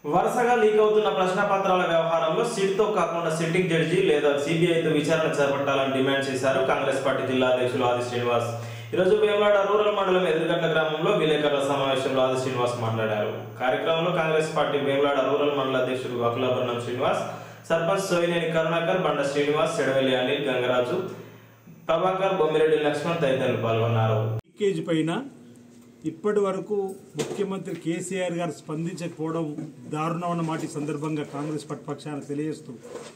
వరుసగా లీక్ అవుతున్న ప్రశ్నపత్రాల వ్యవహారంలో సిట్తో కాకుండా సిట్టింగ్ జడ్జి లేదా సిబిఐతో విచారణ చేపట్టాలని డిమాండ్ చేశారు కాంగ్రెస్ పార్టీ జిల్లా అధ్యక్షులు ఆది శ్రీనివాస్ ఈరోజు వేమలాడ రూరల్ మండలం ఎదురుగట్ల గ్రామంలో విలేకరుల సమావేశంలో ఆది శ్రీనివాస్ మాట్లాడారు కార్యక్రమంలో కాంగ్రెస్ పార్టీ వేమలాడ రూరల్ మండల అధ్యక్షుడు అఖిలాభరణం శ్రీనివాస్ సర్పంచ్ సోయినేని కరుణాకర్ బండ శ్రీనివాస్ చెడవెల్లి అనిల్ గంగరాజు ప్రభాకర్ బొమ్మిరెడ్డి లక్ష్మణ్ తదితరులు పాల్గొన్నారు లీకేజ్ పైన ఇప్పటి వరకు ముఖ్యమంత్రి కేసీఆర్ గారు స్పందించకపోవడం దారుణం అన్న మాట ఈ సందర్భంగా కాంగ్రెస్ పక్షాన తెలియజేస్తూ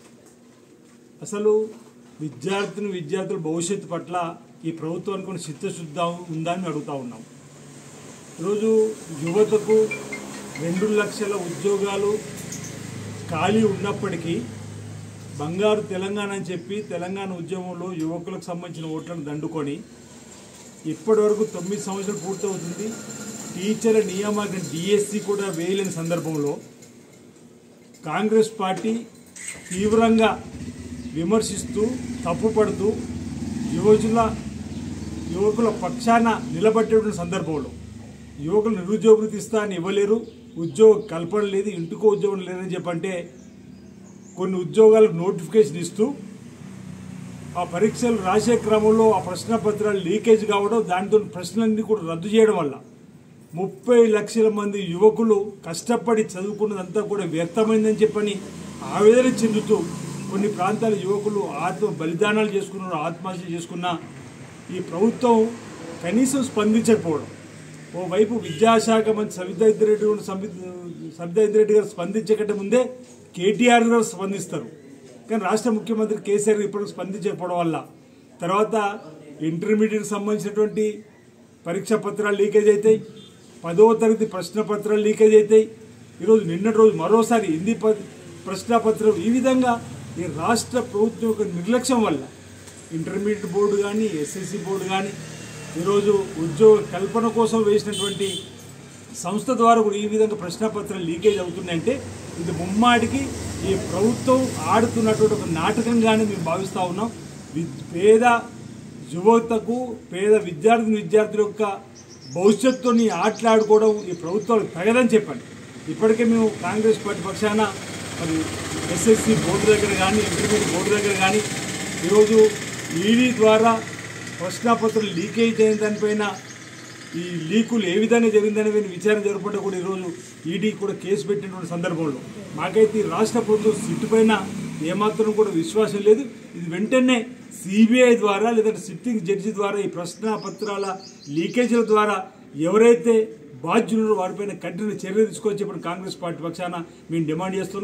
అసలు విద్యార్థిని విద్యార్థుల భవిష్యత్తు పట్ల ఈ ప్రభుత్వానికి కొన్ని చిత్తశుద్ధ ఉందా అని అడుగుతా ఉన్నాం ఈరోజు యువతకు రెండు లక్షల ఉద్యోగాలు ఖాళీ ఉన్నప్పటికీ బంగారు తెలంగాణ అని చెప్పి తెలంగాణ ఉద్యమంలో యువకులకు సంబంధించిన ఓట్లను దండుకొని ఇప్పటి వరకు తొమ్మిది సంవత్సరాలు పూర్తవుతుంది టీచర్ల నియామకం డిఎస్సి కూడా వేయలేని సందర్భంలో కాంగ్రెస్ పార్టీ తీవ్రంగా విమర్శిస్తూ తప్పుపడుతూ యువజుల యువకుల పక్షాన నిలబట్టేటువంటి సందర్భంలో యువకులు నిరుద్యోగ ఇస్తా అని ఇవ్వలేరు ఉద్యోగ కల్పన లేదు ఇంటికో ఉద్యోగం లేదని చెప్పంటే కొన్ని ఉద్యోగాలకు నోటిఫికేషన్ ఇస్తూ ఆ పరీక్షలు రాసే క్రమంలో ఆ ప్రశ్న పత్రాలు లీకేజ్ కావడం దాంతో ప్రశ్నలన్నీ కూడా రద్దు చేయడం వల్ల ముప్పై లక్షల మంది యువకులు కష్టపడి చదువుకున్నదంతా కూడా వ్యర్థమైందని చెప్పని ఆవేదన చెందుతూ కొన్ని ప్రాంతాల యువకులు ఆత్మ బలిదానాలు చేసుకున్నారు ఆత్మహత్య చేసుకున్న ఈ ప్రభుత్వం కనీసం స్పందించకపోవడం ఓవైపు విద్యాశాఖ మంత్రి సవితారెడ్డి రెడ్డి కూడా సవితారెడ్డి రెడ్డి గారు స్పందించకంటే ముందే కేటీఆర్ గారు స్పందిస్తారు కానీ రాష్ట్ర ముఖ్యమంత్రి కేసీఆర్ ఇప్పటికి స్పందించకపోవడం వల్ల తర్వాత ఇంటర్మీడియట్కి సంబంధించినటువంటి పరీక్షా పత్రాలు లీకేజ్ అవుతాయి పదవ తరగతి ప్రశ్న పత్రాలు లీకేజ్ అవుతాయి ఈరోజు నిన్నటి రోజు మరోసారి హిందీ ప ప్రశ్న పత్రం ఈ విధంగా ఈ రాష్ట్ర ప్రభుత్వం యొక్క నిర్లక్ష్యం వల్ల ఇంటర్మీడియట్ బోర్డు కానీ ఎస్ఎస్సి బోర్డు కానీ ఈరోజు ఉద్యోగ కల్పన కోసం వేసినటువంటి సంస్థ ద్వారా కూడా ఈ విధంగా ప్రశ్నపత్రాలు లీకేజ్ అవుతున్నాయంటే ఇది ముమ్మాటికి ఈ ప్రభుత్వం ఆడుతున్నటువంటి ఒక నాటకంగానే మేము భావిస్తూ ఉన్నాం వి- పేద యువతకు పేద విద్యార్థి విద్యార్థుల యొక్క భవిష్యత్తుని ఆటలాడుకోవడం ఈ ప్రభుత్వాలకు తగదని చెప్పండి ఇప్పటికే మేము కాంగ్రెస్ పార్టీ పక్షాన మరి ఎస్ఎస్సి బోర్డు దగ్గర కానీ ఇంటర్మీడియట్ బోర్డు దగ్గర కానీ ఈరోజు ఈడీ ద్వారా ప్రశ్నాపత్రాలు లీకేజ్ అయిన దానిపైన ఈ లీకులు ఏ విధంగా జరిగిందనే దాని విచారణ జరపడం కూడా ఈరోజు ఈడీ కూడా కేసు పెట్టినటువంటి సందర్భంలో మాకైతే ఈ రాష్ట్ర ప్రభుత్వం సిట్టు పైన ఏమాత్రం కూడా విశ్వాసం లేదు ఇది వెంటనే సిబిఐ ద్వారా లేదంటే సిట్టింగ్ జడ్జి ద్వారా ఈ ప్రశ్న పత్రాల లీకేజీల ద్వారా ఎవరైతే బాధ్యులు వారిపైన కఠిన చర్య తీసుకోవచ్చు ఇప్పుడు కాంగ్రెస్ పార్టీ పక్షాన మేము డిమాండ్ చేస్తున్నాం